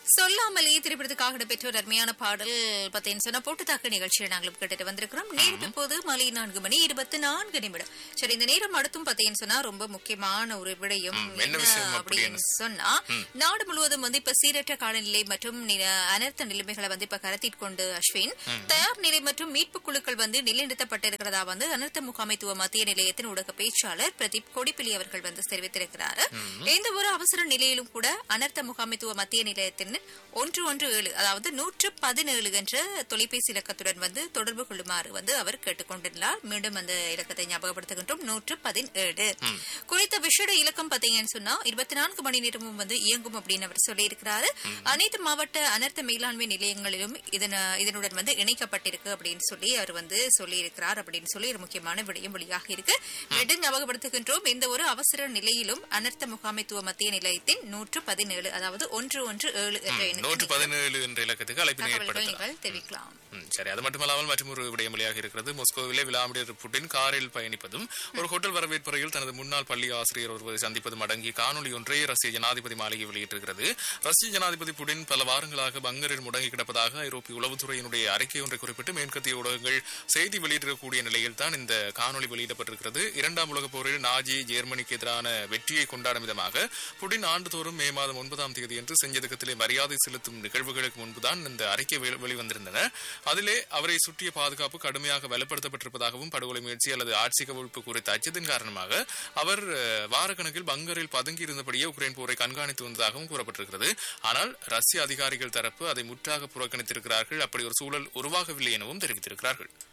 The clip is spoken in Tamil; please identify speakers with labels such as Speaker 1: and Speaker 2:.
Speaker 1: சொல்லாமலே திரைப்படத்துக்காக இடம்பெற்ற ஒரு அருமையான பாடல் பார்த்தேன்னு சொன்னா போட்டுத்தாக்கு நிகழ்ச்சியை நாங்களும் கேட்டுட்டு வந்திருக்கிறோம் நேரம் இப்போது மாலை நான்கு மணி இருபத்தி நான்கு நிமிடம் சரி இந்த நேரம் அடுத்தும் பார்த்தேன்னு சொன்னா ரொம்ப முக்கியமான ஒரு விடயம்
Speaker 2: ம், என்ன விஷயம்
Speaker 1: அப்படின்னு சொன்னா நாடு முழுவதும் வந்து இப்ப சீரற்ற காலநிலை மற்றும் நி- அனர்த்த நிலைமைகளை வந்து இப்ப கருத்தில் கொண்டு அஸ்வின் தயார் நிலை மற்றும் மீட்பு குழுக்கள் வந்து நிலைநிறுத்தப்பட்டிருக்கிறதா வந்து அனர்த்த முகாமைத்துவ மத்திய நிலையத்தின் ஊடக பேச்சாளர் பிரதீப் கொடிப்பிலி அவர்கள் வந்து தெரிவித்திருக்கிறார் எந்த ஒரு அவசர நிலையிலும் கூட அனர்த்த முகாமைத்துவ மத்திய நிலையத்தின் ஒன்று ஒன்று ஏழு அதாவது நூற்று பதினேழு என்ற தொலைபேசி இலக்கத்துடன் வந்து தொடர்பு கொள்ளுமாறு வந்து அவர் கேட்டுக்கொண்டுள்ளார் மீண்டும் அந்த இலக்கத்தை ஞாபகப்படுத்துகின்றோம் நூற்று பதினேழு குறித்த விஷட இலக்கம் பாத்தீங்கன்னு சொன்னா இருபத்தி நான்கு மணி நேரமும் வந்து இயங்கும் அப்படின்னு அவர் சொல்லியிருக்கிறாரு அனைத்து மாவட்ட அனர்த்த மேலாண்மை நிலையங்களிலும் இதன இதனுடன் வந்து இணைக்கப்பட்டிருக்கு அப்படின்னு சொல்லி அவர் வந்து சொல்லியிருக்கிறார் அப்படின்னு சொல்லி ஒரு முக்கியமான விடயம் வெளியாக இருக்கு மீண்டும் ஞாபகப்படுத்துகின்றோம் எந்த ஒரு அவசர நிலையிலும் அனர்த்த முகாமைத்துவ மத்திய நிலையத்தின் நூற்று பதினேழு அதாவது ஒன்று ஒன்று ஏழு என்ற எண்ணுக்கு
Speaker 2: நூற்று பதினேழு என்ற இலக்கத்துக்கு அழைப்பினை
Speaker 1: தகவல்கள்
Speaker 2: ஏற்படுத்தலாம்
Speaker 1: நீங்கள் தெரிவிக்கலாம்
Speaker 2: ம், சரி அது மட்டுமல்லாமல் மற்றொரு விடயமொழியாக இருக்கிறது மொஸ்கோவிலே விளாடிமிர் புட்டின் காரில் பயணிப்பதும் ஒரு ஹோட்டல் வரவேற்பறையில் தனது முன்னாள் பள்ளி ஆசிரியர் ஒருவரை சந்திப்பதும் அடங்கிய காணொலி ஒன்றை ரஷ்ய ஜனாதிபதி மாளிகை வெளியிட்டிருக்கிறது ரஷ்ய ஜனாதிபதி புடின் பல வாரங்களாக பங்கரில் முடங்கி கிடப்பதாக ஐரோப்பிய உளவுத்துறையினுடைய அறிக்கை ஒன்றை குறிப்பிட்டு மேற்கத்திய ஊடகங்கள் செய்தி வெளியிட்டிருக்கக்கூடிய நிலையில் தான் இந்த காணொலி வெளியிடப்பட்டிருக்கிறது இரண்டாம் உலகப் போரில் நாஜி ஜெர்மனிக்கு எதிரான வெற்றியை கொண்டாடும் விதமாக புடின் ஆண்டுதோறும் மே மாதம் ஒன்பதாம் தேதி என்று செஞ்சதுக்கத்திலே மரியாதை செலுத்தும் நிகழ்வுகளுக்கு முன்புதான் இந்த அறிக்கை வெளி- வெளிவந்திருந்தன அதிலே அவரை சுற்றிய பாதுகாப்பு கடுமையாக வலுப்படுத்தப்பட்டிருப்பதாகவும் படுகொலை முயற்சி அல்லது ஆட்சி கவிழ்ப்பு குறித்த அச்சத்தின் காரணமாக அவர் அஹ், வாரக்கணக்கில் பங்கரில் பதுங்கி இருந்தபடியே உக்ரைன் போரை கண்காணித்து வந்ததாகவும் கூறப்பட்டிருக்கிறது ஆனால் ரஷ்ய அதிகாரிகள் தரப்பு அதை முற்றாக புறக்கணித்திருக்கிறார்கள் அப்படி ஒரு சூழல் உருவாகவில்லை எனவும் தெரிவித்திருக்கிறார்கள்